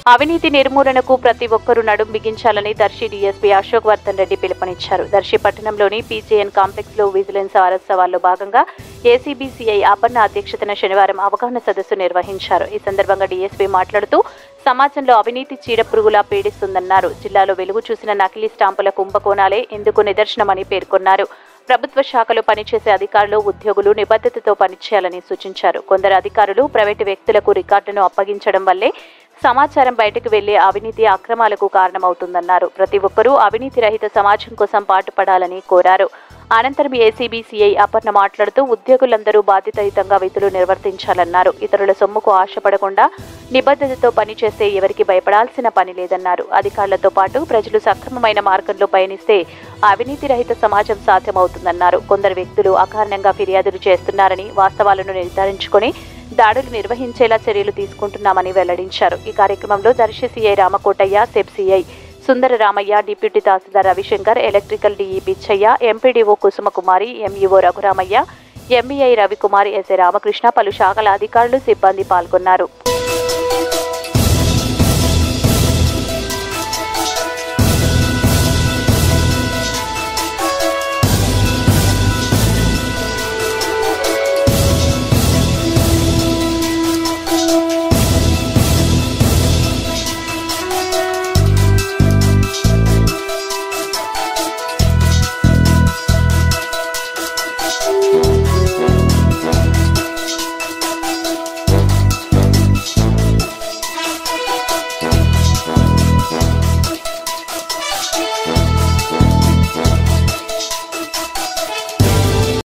అవినీతి నిర్మూలనకు ప్రతి ఒక్కరూ నడుం బిగించాలని దర్శి డీఎస్పీ అశోక్ వర్ధన్ రెడ్డి పిలుపునిచ్చారు దర్శి పట్టణంలోని పీజేఎన్ కాంప్లెక్స్ లో విజిలెన్స్ వారోత్సవాల్లో భాగంగా ఏసీబీ సిఐ అపర్ణ అధ్యక్షతన శనివారం అవగాహన సదస్సు నిర్వహించారు ఈ సందర్భంగా డీఎస్పీ మాట్లాడుతూ సమాజంలో అవినీతి చీడపురుగులా పీడిస్తుందన్నారు జిల్లాలో వెలుగు చూసిన నకిలీ స్టాంపుల కుంభకోణాలే ఇందుకు నిదర్శనమని పేర్కొన్నారు ప్రభుత్వ శాఖలో పనిచేసే అధికారులు ఉద్యోగులు నిబద్ధతతో పనిచేయాలని సూచించారు కొందరు అధికారులు ప్రైవేటు వ్యక్తులకు రికార్డును అప్పగించడం వల్లే సమాచారం బయటకు వెళ్లే అవినీతి అక్రమాలకు కారణమవుతుందన్నారు ప్రతి ఒక్కరూ అవినీతి రహిత సమాజం కోసం పాటుపడాలని కోరారు అనంతరం ఏసీబీ సిఐ అపర్ణ మాట్లాడుతూ ఉద్యోగులందరూ బాధ్యతాయుతంగా విధులు నిర్వర్తించాలన్నారు ఇతరుల సొమ్ముకు ఆశపడకుండా నిబద్ధతతో పనిచేస్తే ఎవరికి భయపడాల్సిన పని లేదన్నారు అధికారులతో పాటు ప్రజలు సక్రమమైన మార్గంలో పయనిస్తే అవినీతి రహిత సమాజం సాధ్యమవుతుందన్నారు కొందరు వ్యక్తులు అకారణంగా ఫిర్యాదులు చేస్తున్నారని వాస్తవాలను నిర్ధారించుకొని దాడులు నిర్వహించేలా చర్యలు తీసుకుంటున్నామని వెల్లడించారు ఈ కార్యక్రమంలో Darsi CI Ramakotaiah SEB CI Sundara Ramaiah deputy tahsildar Ravi Shankar electrical DE Bichaiah MPDO Kusuma Kumari MEO Raghuramaiah MEI Ravi Kumar SA Ramakrishna పలు శాఖల అధికారులు సిబ్బంది పాల్గొన్నారు